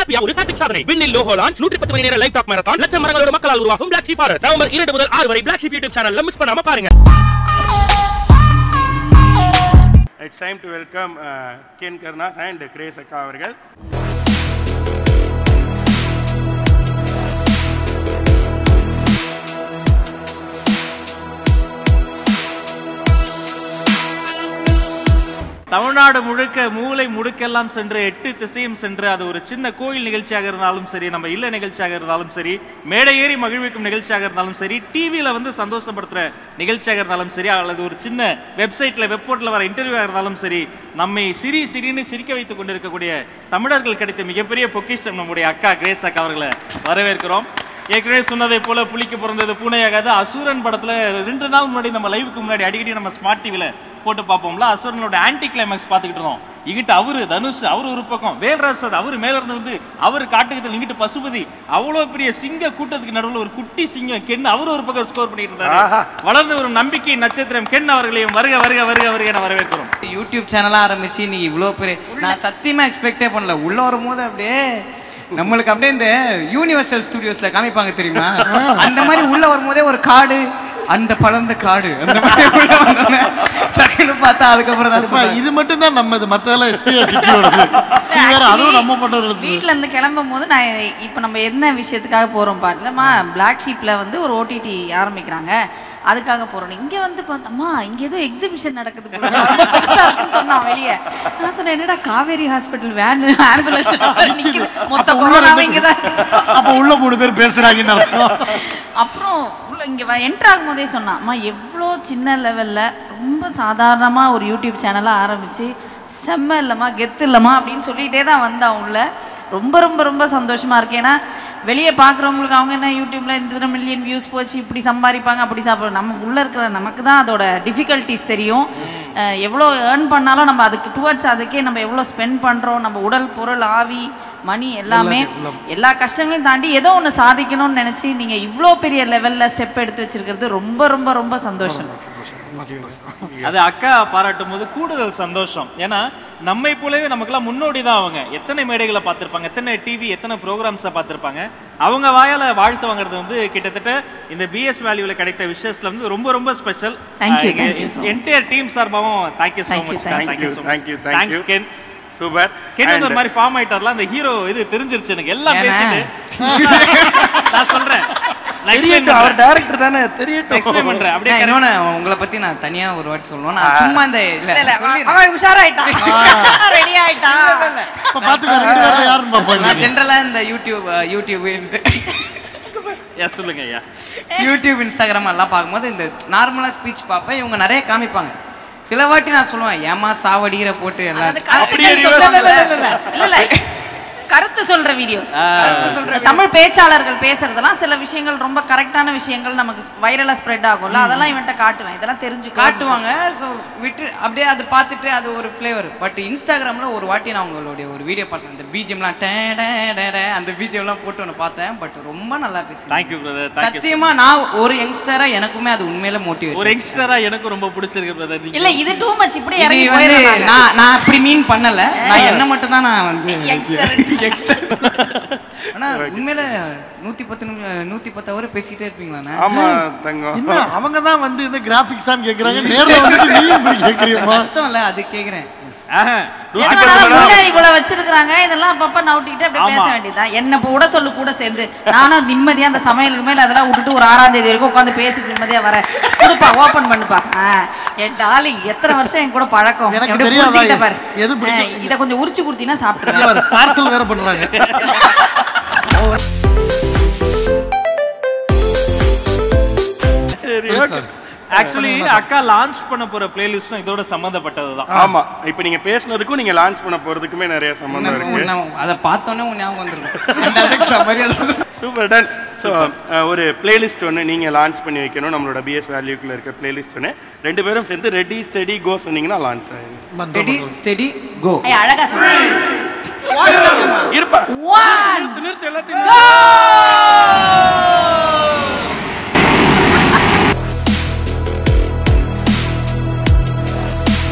ஹாப்பியா ஒரு ஹாப்பிக் சாதனை விண்ணில் லோகோ லான்ச் நூற்றி பத்து மணி நேர லைவ் டாக் மேரத்தான் லட்சம் மரங்களோட மக்களால் உருவாகும் பிளாக் ஷீப் ஃபாரஸ்ட் நவம்பர் இரண்டு முதல் ஆறு வரை பிளாக் ஷீப் யூடியூப் சேனல்ல மிஸ் பண்ணாம பாருங்க it's time to welcome Ken Karunas and Grace அக்கா அவர்கள் தமிழ்நாடு முழுக்க மூளை முடுக்கெல்லாம் சென்று எட்டு திசையும் சென்று அது ஒரு சின்ன கோயில் நிகழ்ச்சியாக இருந்தாலும் சரி நம்ம இல்ல நிகழ்ச்சியாக இருந்தாலும் சரி மேடை ஏறி மகிழ்விக்கும் நிகழ்ச்சியாக இருந்தாலும் சரி டிவியில வந்து சந்தோஷப்படுத்துற நிகழ்ச்சியாக இருந்தாலும் சரி அல்லது ஒரு சின்ன வெப்சைட்ல வெப்போர்ட்ல வர இன்டர்வியூவாக இருந்தாலும் சரி நம்மை சிரி சிரின்னு சிரிக்க வைத்துக் கொண்டிருக்கக்கூடிய தமிழர்கள் கிடைத்த மிகப்பெரிய பொக்கிஷம் நம்முடைய அக்கா கிரேஸ் அக்கா அவர்களை வரவேற்கிறோம் ஏற்கனவே சொன்னதை போல புலிக்கு பிறந்தது பூனையாகாது அசுரன் படத்துல ரெண்டு நாள் முன்னாடி நம்ம லைவுக்கு முன்னாடி அடிக்கடி நம்ம ஸ்மார்ட் டிவில போட்டு பார்ப்போம்ல அசுரனோட ஆன்டி கிளைமேக்ஸ் பார்த்துக்கிட்டு இருந்தோம் இங்கிட்ட அவரு தனுஷ் அவரு ஒரு பக்கம் வேல்ராஜ் சார் அவரு மேல இருந்து வந்து அவர் காட்டுக்கத்தில் இங்கிட்டு பசுபதி அவ்வளவு பெரிய சிங்க கூட்டத்துக்கு நடுவுல ஒரு குட்டி சிங்கம் கென் அவரு ஒரு பக்கம் ஸ்கோர் பண்ணிட்டு இருந்தாரு வளர்ந்து வரும் நம்பிக்கை நட்சத்திரம் கென் அவர்களையும் வருக வருக வருக வருக என வரவேற்கிறோம் யூடியூப் சேனலாக ஆரம்பிச்சு நீ இவ்வளோ பெரிய நான் சத்தியமா எக்ஸ்பெக்டே பண்ணல உள்ள வரும்போது அப்படியே நம்மளுக்கு அப்படியே இந்த யூனிவர்சல் ஸ்டுடியோஸ்ல காமிப்பாங்க தெரியுமா அந்த மாதிரி உள்ள வரும்போதே ஒரு காடு அந்த பழந்த காடு அந்த மாதிரி உள்ள வந்தோடனே டக்குன்னு பார்த்தா அதுக்கப்புறம் தான் அப்பா, சொன்னாங்க. இது மட்டும் தான் நம்ம இது மத்ததெல்லாம் எஸ்பிஆர் சிட்டியோடது இது வேற அதுவும் நம்ம பண்றது வீட்ல இருந்து கிளம்பும் போது நான் இப்போ நம்ம என்ன விஷயத்துக்காக போறோம் பாட்டுலமா பிளாக் ஷீப்ல வந்து ஒரு ஓடிடி ஆரம்பிக்கிறாங்க அதுக்காக போறோம் இங்க வந்து பார்த்தோம்மா இங்க ஏதோ எக்ஸிபிஷன் நடக்குது போல. ரொம்ப பெருசா இருக்குன்னு சொன்னான் வெளியே நான் சொன்னேன் என்னடா காவேரி ஹாஸ்பிட்டல் வேன் ஆம்புலன்ஸ் நிக்குது மொத்த அப்ப உள்ள கொரோனாவும் ரெண்டு- இங்கதான் இருக்கு. அப்ப உள்ள மூணு பேர் பேசுறாங்கன்னு அர்த்தம் அப்புறம் உள்ள இங்க என்டர் ஆகும்போதே சொன்னான் அம்மா எவ்வளோ சின்ன லெவல்ல ரொம்ப சாதாரணமா ஒரு யூடியூப் சேனலை ஆரம்பிச்சு செம்ம இல்லைம்மா கெத்து இல்லைம்மா அப்படின்னு சொல்லிட்டே தான் வந்தான் உள்ள ரொம்ப ரொம்ப ரொம்ப சந்தோஷமா இருக்கு ஏன்னா வெளியே பார்க்குறவங்களுக்கு அவங்க என்ன யூடியூப்ல இந்த மில்லியன் வியூஸ் போச்சு இப்படி சம்பாதிப்பாங்க அப்படி சாப்பிடுவோம் நம்ம உள்ள இருக்கிற நமக்கு தான் அதோட டிஃபிகல்ட்டிஸ் தெரியும் அஹ் எவ்வளோ ஏர்ன் பண்ணாலும் நம்ம அதுக்கு டுவர்ட்ஸ் அதுக்கே நம்ம எவ்வளோ ஸ்பெண்ட் பண்ணுறோம் நம்ம உடல் பொருள் ஆவி மணி எல்லாமே எல்லா கஷ்டங்களையும் தாண்டி ஏதோ ஒன்று சாதிக்கணும்னு நினச்சி நீங்கள் இவ்வளோ பெரிய லெவலில் ஸ்டெப் எடுத்து வச்சிருக்கிறது ரொம்ப ரொம்ப ரொம்ப சந்தோஷம் அது அக்கா பாராட்டும் போது கூடுதல் சந்தோஷம் ஏன்னா நம்மை போலவே நமக்கெல்லாம் முன்னோடி தான் அவங்க எத்தனை மேடைகளை பார்த்திருப்பாங்க எத்தனை டிவி எத்தனை ப்ரோக்ராம்ஸை பார்த்திருப்பாங்க அவங்க வாயால வாழ்த்து வாங்குறது வந்து கிட்டத்தட்ட இந்த பிஎஸ் வேல்யூல கிடைத்த விஷயத்துல வந்து ரொம்ப ரொம்ப special Thank you, thank you so much. Entire team சார்பாகவும் thank you so Thank you, much thank you. Thank you, thank you. Ken super Ken வந்து ஒரு மாதிரி ஃபார்ம் ஆயிட்டார்ல அந்த ஹீரோ இது தெரிஞ்சிருச்சு எனக்கு எல்லாம் ஏன்னா? பேசிட்டு நான் சொல்றேன் நான் explain தெரியட்டும் அவர் பண்றேன். டைரக்டர் தானே தெரியட்டும் explain பண்றேன் அப்படியே நான் correct- இன்னொன்னு உங்களை பத்தி நான் தனியா ஒரு வாட்டி சொல்லணும் நான் சும்மா இந்த இல்ல இல்ல, இல்ல, சொல்லிடுறேன். அவன் உஷாராயிட்டான் ரெடி ஆயிட்டான் இப்ப பாத்துக்க ரெண்டு பேர்ல யாருன்னு நான் பாப்போம் ஜென்ரலா இந்த யூடியூப் அஹ், யூடியூப் Yeah, சொல்லுங்க ஐயா யூடியூப் இன்ஸ்டாகிராம் எல்லாம் பார்க்கும்போது இந்த நார்மலா ஸ்பீச் பார்ப்பேன் இவங்க நிறைய காமிப்பாங்க சில வாட்டி நான் சொல்லுவேன் ஏமா சாவடிகிற போட்டு எல்லாம் அதாவது கருத்துக்கள் இல்ல, இல்ல, இல்ல, இல்ல, இல்ல. இல்ல இல்ல கருத்து சொல்ற வீடியோஸ் கருத்து சொல்ற தமிழ் பேச்சாளர்கள் பேசுறதெல்லாம் சில விஷயங்கள் ரொம்ப கரெக்டான விஷயங்கள் நமக்கு வைரலா ஸ்ப்ரெட் ஆகும்ல அதெல்லாம் இவன்ட்ட காட்டுவேன் இதெல்லாம் தெரிஞ்சு காட்டுவாங்க ஸோ விட்டு அப்படியே அதை பார்த்துட்டு அது ஒரு ஃப்ளேவர் பட் இன்ஸ்டாகிராமில் ஒரு வாட்டி நான் உங்களுடைய ஒரு வீடியோ பார்த்தேன் அந்த பிஜிஎம்லாம் டே டே டே டே அந்த பிஜிஎம்லாம் போட்டு ஒன்று பார்த்தேன் பட் ரொம்ப நல்லா பேசி தேங்க்யூ பிரதர் தேங்க்யூ சத்தியமா நான் ஒரு யங்ஸ்டரா எனக்குமே அது உண்மையில மோட்டிவேட் ஒரு யங்ஸ்டரா எனக்கும் ரொம்ப பிடிச்சிருக்கு பிரதர் இல்ல இது டூ மச் இப்படி இது இறங்கி வந்து போயிடுறாங்க நான் நான் அப்படி மீன் பண்ணல நான் என்ன மட்டும் தான் நான் வந்து Youngster. ஆனா உண்மையில நூத்தி பத்து நிமி- நூத்தி பத்து ஹவர் பேசிக்கிட்டே இருப்பீங்களாண்ணே ஆமா தங்கம் என்ன அவங்க தான் வந்து இந்த கிராபிக்ஸான்னு கேக்குறாங்க நேர்ல வந்து நீ இப்படி கேக்குறீமா கஷ்டம் இல்ல அது கேக்குறேன் ஆஹா. என்னடா முன்னாடி கூட வச்சிருக்காங்க இதெல்லாம் அப்பப்ப நவுட்டிக்கிட்டு அப்படியே பேச ஆமா. வேண்டியதுதான் என்ன இப்ப விட சொல்லு கூட சேர்ந்து நானும் நிம்மதியா அந்த சமையலுக்கு மேல அதெல்லாம் விட்டுட்டு ஒரு ஆறாம் தேதி வரைக்கும் உட்காந்து பேசிட்டு நிம்மதியா வரேன் கொடுப்பா ஓபன் பண்ணுப்பா ஆ, என் டார்லிங் எத்தனை வருஷம் என் கூட பழக்கம் எனக்கு எப்படி தெரியாதா புரிஞ்சுக்கிட்ட பாரு எது பிடிக்கும்? ஆ, இத கொஞ்சம் உரிச்சு கொடுத்தீங்கன்னா சாப்பிட்டுருவேன் பார்சல் வேற பண்றாங்க ஆக்சுவலி அக்கா லான்ச் பண்ண போற பிளேலிஸ்டும் இதோட சம்பந்தப்பட்டதுதான் ஆமா இப்ப நீங்க பேசுனதுக்கும் நீங்க லான்ச் பண்ண போறதுக்குமே நிறைய சம்பந்தம் இருக்கு நான் அதை பார்த்தோன்னே உன் ஞாபகம் வந்துருக்கும் அதுக்கு சமரியா சூப்பர் டன் ஸோ ஒரு பிளேலிஸ்ட் ஒன்று நீங்கள் லான்ச் பண்ணி வைக்கணும் நம்மளோட பிஎஸ் வேல்யூக்குள்ள இருக்க பிளேலிஸ்ட் ஒன்று ரெண்டு பேரும் சேர்ந்து ரெடி ஸ்டெடி கோ சொன்னீங்கன்னா லான்ச் ஆகும் ஸ்டெடி ஸ்டெடி கோ ஏய், அழகா சொல்றேன் இருப்பா One, நிறுத்து, நிறுத்து எல்லாத்தையும் go!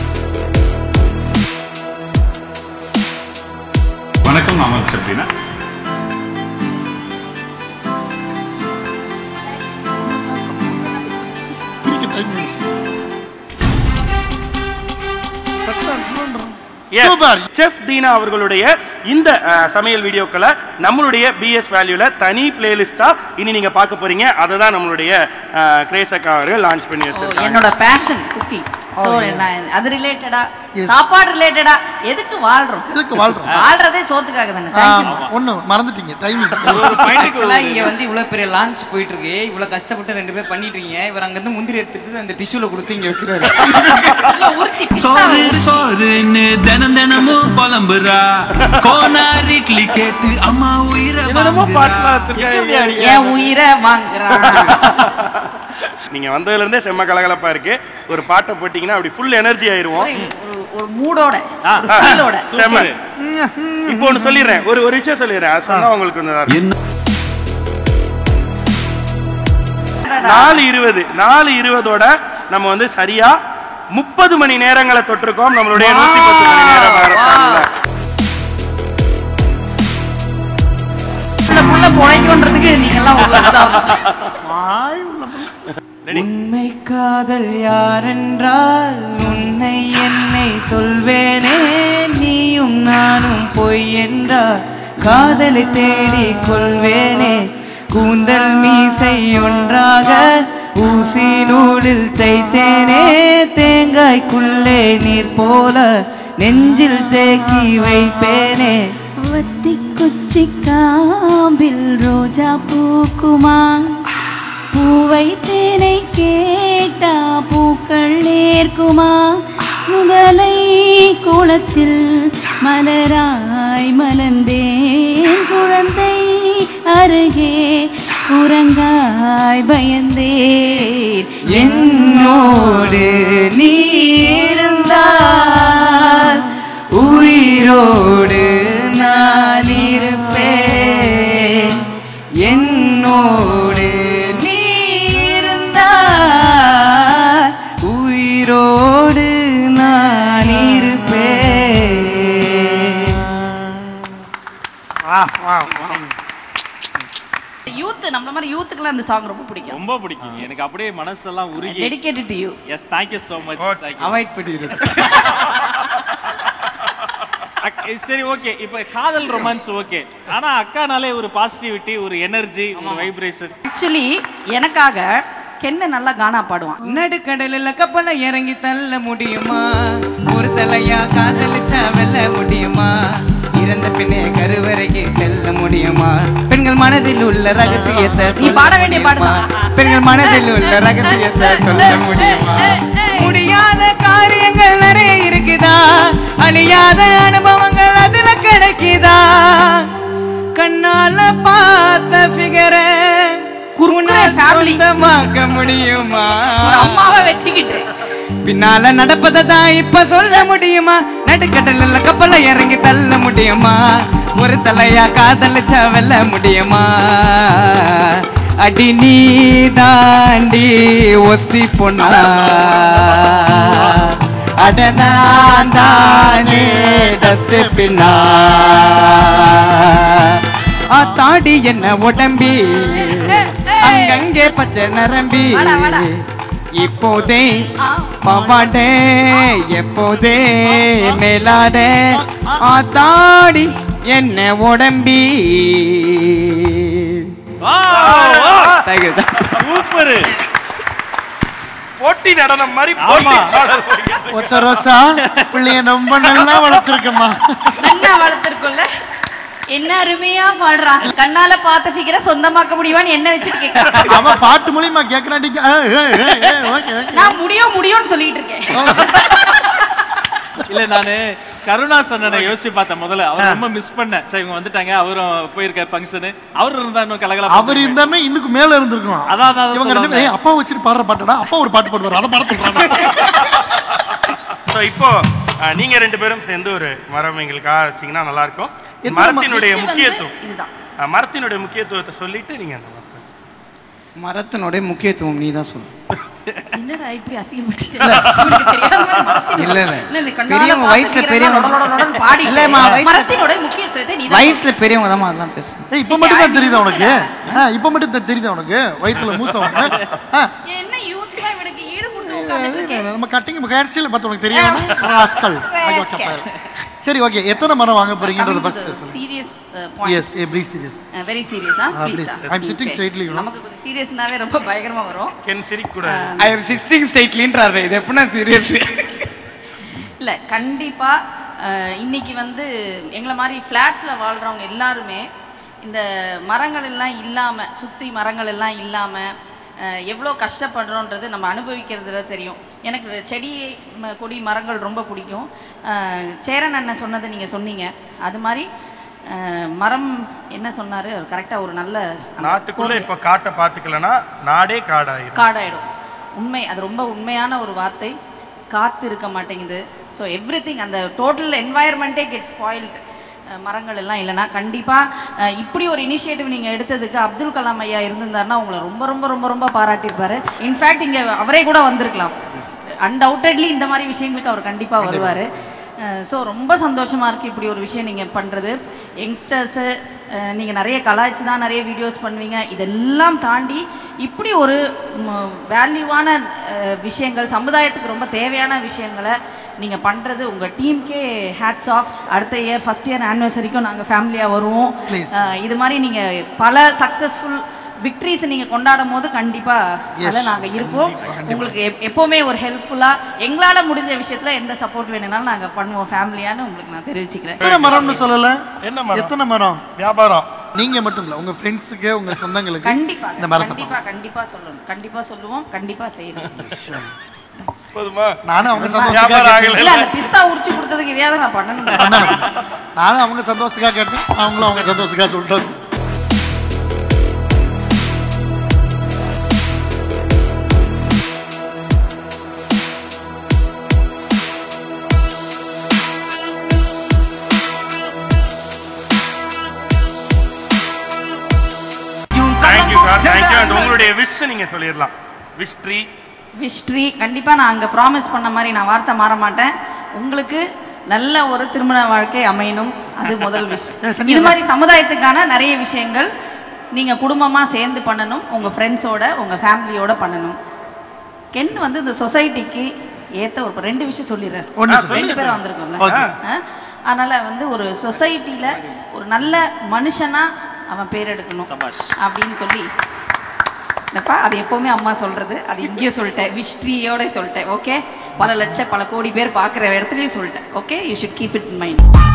வணக்கம் நான் Amar Sabrina timing Yes. Super. Chef Deena அவர்களுடைய இந்த அஹ், சமையல் வீடியோக்களை நம்மளுடைய பிஎஸ் வேல்யூல தனி பிளேலிஸ்டா இனி நீங்க பார்க்க போறீங்க அதை தான் நம்மளுடைய அஹ், கிரேஸ் அக்கா அவர்கள் லான்ச் பண்ணி ஓ, வச்சிருக்காங்க என்னோட பேஷன் குக்கிங் ஸோ நான் அது ரிலேட்டடா Yes. சாப்பாடு ரிலேட்டடா எதுக்கு வாழ்றோம் எதுக்கு வாழ்றோம் வாழ்றதே சோத்துக்காக தானே தேங்க்யூ ஆமா, ஒண்ணு மறந்துட்டீங்க டைமிங் ஆக்சுவலா இங்க வந்து இவ்வளவு பெரிய லான்ச் போயிட்டு இருக்கு இவ்வளவு கஷ்டப்பட்டு ரெண்டு பேர் பண்ணிட்டு இருக்கீங்க இவர் அங்க இருந்து முந்திரி எடுத்துட்டு அந்த டிஷ்யூல கொடுத்து இங்க வைக்கிறாரு இல்ல உரிச்சி பிஸ்தா சோறு உரிச்சி. சோறுன்னு தினம் தினமும் புலம்புறா கோனார் இட்லி கேட்டு அம்மா உயிரை என்னென்னமோ பாட்டுலாம் வாங்குறா. வச்சிருக்காங்க என் உயிரை வாங்குறான் நீங்க வந்ததுல இருந்தே செம்ம கலகலப்பா இருக்கு ஒரு பாட்டை போட்டீங்கன்னா அப்படி ஃபுல் எனர்ஜி ஆயிருவோம் ஒரு- ஒரு- ஒரு மூடோட ஒரு ஃபீலோட செம்ம இப்போ ஒன்று சொல்லிடுறேன் ஒரு ஒரு விஷயம் சொல்லிடுறேன் அது சொன்னா உங்களுக்கு கொஞ்சம் நல்லா இருக்கும். என்ன நாலு இருபது நாலு இருபதோட நம்ம வந்து சரியா முப்பது மணி நேரங்களை தொட்டிருக்கோம் நம்மளுடைய நூத்தி பத்து மணி நேரம் marathonல. இந்த புள்ள புழைக்கன்றதுக்கு நீங்க எல்லாம் ஒரு உதாரணம். உண்மை காதல் யாரென்றால் உன்னை என்னை சொல்வேனே நீயும் நானும் பொய் என்றால் காதலை தேடி கொள்வேனே கூந்தல் மீசை ஒன்றாக ஊசி நூலில் தைத்தேனே தேங்காய்க்குள்ளே நீர் போல நெஞ்சில் தேக்கி வைப்பேனே வத்தி குச்சி காம்பில் ரோஜா பூக்குமா பூவை தேனை கேட்டா பூக்கள் நேர்க்குமா முதலை குளத்தில் மலராய் மலர்ந்தேன் குழந்தை அருகே குரங்காய் பயந்தேன் என்னோடு நீ இருந்தால் உயிரோடு நான் இருப்பேன் என்னோடு நீ இருந்தால் உயிரோடு நான் இருப்பேன் யூத் நம்மள மாதிரி யூத்துக்குலாம் இந்த சாங் ரொம்ப பிடிக்கும் ரொம்ப பிடிக்கும் எனக்கு அப்படியே மனசெல்லாம் உருகி dedicated to you yes thank you so much avoid பண்ணிடுறது சரி ஓகே இப்போ காதல் ரொமான்ஸ் ஓகே ஆனா அக்கானாலே ஒரு பாசிட்டிவிட்டி ஒரு எனர்ஜி ஒரு வைப்ரேஷன் ஆக்சுவலி எனக்காக கென்ன நல்லா கானா பாடுவான் நடுக்கடலில் கப்பல இறங்கி தள்ள முடியுமா ஒரு தலையா காதலிச்சா வெல்ல முடியுமா இறந்த பின்னே கருவறைக்கு செல்ல முடியுமா பெண்கள் மனதில் உள்ள ரகசியத்தை நீ சொல்ல பாட வேண்டிய முடியுமா? பாடுதான். பெண்கள் மனதில் உள்ள ரகசியத்தை சொல்ல முடியுமா முடியாத காரியங்கள் நிறைய இருக்குதா அழியாத அனுபவங்கள் அதுல கிடைக்குதா கண்ணால பார்த்த ஃபிகரை குறுக்குற family. சொந்தமாக்க முடியுமா ஒரு அம்மாவை வச்சுக்கிட்டு பின்னால நடப்பதை தான் இப்ப சொல்ல முடியுமா நடுக்கடல்ல கப்பல இறங்கி தள்ள முடியுமா ஒரு தலையா காதலிச்சா வெல்ல முடியுமா அடி நீ தாண்டி ஒஸ்தி பொண்ணா அட நான் தானே டஸ்ட் பின்னா தாடி என்ன உடம்பி அங்கங்கே பச்சை நரம்பி வாடா, வாடா. இப்போதே ஆ. பவாடே எப்போதே மேலாடே ஆத்தாடி என்ன உடம்பி Thank you, thank you. Super போட்டி நடனம் மாதிரி ஆமா. போட்டி பாடல் போடுங்க. ஒத்த ரோசா பிள்ளைய ரொம்ப நல்லா வளர்த்துருக்கம்மா நல்லா வளர்த்துருக்கும்ல என்ன அருமையா பாடுறான் கண்ணால பார்த்த ஃபிகரை சொந்தமாக்க முடியுமான்னு என்ன வச்சுட்டு கேட்க அவன் பாட்டு மூலியமா கேட்கறாண்டிக்கு நான் முடியும் முடியும்னு சொல்லிட்டு இருக்கேன் இல்ல நானு கருணா சன்னனை யோசிச்சு பார்த்தேன் முதல்ல அவர் ரொம்ப மிஸ் பண்ணேன் சரி இவங்க வந்துட்டாங்க அவரும் போயிருக்காரு ஃபங்க்ஷனு அவர் இருந்தா இன்னும் கலகலா அவர் இருந்தாமே இன்னுக்கு மேல இருந்திருக்கணும் அதான், அதான், அதான் இவங்க ரெண்டு சொல்ல பேரும் அப்பா வச்சுட்டு பாடுற பாட்டடா அப்பா ஒரு பாட்டு பாடுவார் அதை பாட சொல்றாங்க So, இப்போ அஹ், நீங்க ரெண்டு பேரும் சேர்ந்து ஒரு மரம் எங்களுக்காக வச்சீங்கன்னா நல்லா இருக்கும் எத்தனை ம- மரத்தினுடைய விஷயம் வந்து முக்கியத்துவம் இதுதான் அஹ், மரத்தினுடைய முக்கியத்துவத்தை சொல்லிட்டு நீங்க அந்த மரத்தை வச்சு. மரத்தினுடைய முக்கியத்துவம் நீ தான் சொல்லு என்னடா இப்படி அசிங்கப்படுத்திட்டு இவனுக்கு தெரியாத மாதிரி மரத்தினுடைய- இல்ல, இல்ல. இல்ல, இந்த கண்ணால பெரியவங்க பார்த்த வயசுல ஃபிகரை பெரியவங்க. லொட லொட லொடன்னு பாடிட்டு, இல்லம்மா, வயசுல- மரத்தினுடைய முக்கியத்துவத்தை நீ வயசுல பெரியவங்க தான் அதெல்லாம் பேசுறேன் ஏய் இப்ப மட்டும் தான் தெரியுதா உனக்கு ஆ, இப்ப மட்டும் தான் தெரியுதா உனக்கு வயித்துல மூச உனக்கு ஆ, என்ன யூத்லாம் இவனுக்கு ஈடு உட்கார்ந்துட்டு இருக்கேன் நம்ம கட்டிங் ஹேர் ஸ்டைல் பார்த்து உனக்கு தெரியும் ராஸ்கல் Rascal. சரி ஓகே எத்தனை மரம் வாங்க போறீங்கன்றது first serious yes point a please serious very சீரியஸா please I am sitting straightly நமக்கு கொஞ்சம் சீரியஸ்னாவே ரொம்ப பயங்கரமா வரும் கென் சிரிக்க கூடாது ஐ எம் சிக்ஸ்டிங் ஸ்டேட்லின்றாரு இது எப்படின்னா சீரியஸ் இல்ல கண்டிப்பா அஹ், இன்னைக்கு வந்து எங்களை மாதிரி ஃப்ளாட்ஸில் வாழ்றவங்க எல்லாருமே இந்த மரங்கள் எல்லாம் இல்லாம சுத்தி மரங்கள் எல்லாம் இல்லாம அஹ், எவ்வளோ கஷ்டப்படுறோன்றது நம்ம அனுபவிக்கிறதுல தெரியும் எனக்கு செடி ம- கொடி மரங்கள் ரொம்ப பிடிக்கும் அஹ், சேரன் அண்ணன் சொன்னதை நீங்க சொன்னீங்க அது மாதிரி அஹ், மரம் என்ன சொன்னாரு கரெக்டாக ஒரு நல்ல அந்த நாட்டுக்குள்ள இப்ப காட்டை பாத்துக்கலன்னா நாடே காடாயிரும் காடாயிடும் உண்மை அது ரொம்ப உண்மையான ஒரு வார்த்தை காத்து இருக்க மாட்டேங்குது ஸோ எவ்ரி அந்த டோட்டல் என்வாயர்மெண்ட்டே கெட் ஸ்பாயில்டு மரங்கள் எல்லாம் இல்லைன்னா கண்டிப்பாக இப்படி ஒரு இனிஷியேட்டிவ் நீங்கள் எடுத்ததுக்கு அப்துல் கலாம் ஐயா இருந்திருந்தாருன்னா உங்களை ரொம்ப ரொம்ப ரொம்ப ரொம்ப பாராட்டியிருப்பாரு இன்ஃபேக்ட் இங்கே அவரே கூட வந்திருக்கலாம் அன்டவுட்டட்லி இந்த மாதிரி விஷயங்களுக்கு அவர் கண்டிப்பாக வருவார் ஸோ ரொம்ப சந்தோஷமாக இருக்குது இப்படி ஒரு விஷயம் நீங்கள் பண்ணுறது யங்ஸ்டர்ஸு நீங்கள் நிறைய கலாய்ச்சி தான் நிறைய வீடியோஸ் பண்ணுவீங்க இதெல்லாம் தாண்டி இப்படி ஒரு வேல்யூவான விஷயங்கள் சமுதாயத்துக்கு ரொம்ப தேவையான விஷயங்களை நீங்கள் பண்ணுறது உங்கள் டீமுக்கே ஹேட்ஸ் ஆஃப் அடுத்த இயர் ஃபஸ்ட் இயர் ஆனிவர்சரிக்கும் நாங்கள் ஃபேமிலியாக வருவோம் Please. அஹ், இது மாதிரி நீங்கள் பல சக்ஸஸ்ஃபுல் விக்ட்ரிஸ் நீங்கள் கொண்டாடும் போது கண்டிப்பாக Yes. அதில் நாங்கள் இருப்போம் உங்களுக்கு எப்- எப்போவுமே ஒரு ஹெல்ப்ஃபுல்லாக எங்களால் முடிஞ்ச விஷயத்தில் எந்த சப்போர்ட் வேணும்னாலும் நாங்கள் பண்ணுவோம் ஃபேமிலியான்னு உங்களுக்கு நான் தெரிவிச்சுக்கிறேன் எத்தனை மரம்னு சொல்லல என்ன மரம்? எத்தனை மரம் வியாபாரம் நீங்க மட்டும் இல்ல உங்க ஃப்ரெண்ட்ஸுக்கு உங்க சொந்தங்களுக்கு கண்டிப்பா இந்த மரத்தை கண்டிப்பா கண்டிப்பா சொல்லணும் கண்டிப்பா சொல்லுவோம் கண்டிப்பா செய்யணும் போதுமா நானும் அவங்க வியாபாரம் சந்தோஷத்துக்காக ஆகல இல்ல அந்த பிஸ்தா உரிச்சு கொடுத்ததுக்கு இதையாவது நான் பண்ணணும் பண்ணணும். நானும் அவங்க சந்தோஷத்துக்காக கேட்டேன் அவங்களும் அவங்க சந்தோஷத்துக்காக சொல்லிட்டாங்க தேங்க்யூ சார் தேங்க்யூ அண்ட் உங்களுடைய விஷ் நீங்க சொல்லிடலாம் விஷ் ட்ரீ விஷ்ட்ரி கண்டிப்பா நான் அங்க ப்ராமிஸ் பண்ண மாதிரி நான் வார்த்தை மாற மாட்டேன் உங்களுக்கு நல்ல ஒரு திருமண வாழ்க்கை அமையணும் அது முதல் விஷ் இது மாதிரி சமுதாயத்துக்கான நிறைய விஷயங்கள் நீங்க குடும்பமா சேர்ந்து பண்ணணும் உங்க ஃப்ரெண்ட்ஸோட உங்க ஃபேமிலியோட பண்ணணும் கென் வந்து இந்த சொசைட்டிக்கு ஏத்த ஒரு ரெண்டு விஷயம் சொல்லிடுறேன் ஒண்ணு ரெண்டு பேரும் வந்திருக்கோம்ல Okay. ஆ? அதனால வந்து ஒரு சொசைட்டில ஒரு நல்ல மனுஷனா அவன் பேர் எடுக்கணும் அப்படின்னு சொல்லி என்னப்பா அது எப்பவுமே அம்மா சொல்றது அது இங்கேயும் சொல்லிட்டேன் விஷ்ட்ரியோட சொல்லிட்டேன் ஓகே பல லட்சம் பல கோடி பேர் பார்க்குற இடத்துலையும் சொல்லிட்டேன் okay you should keep it mind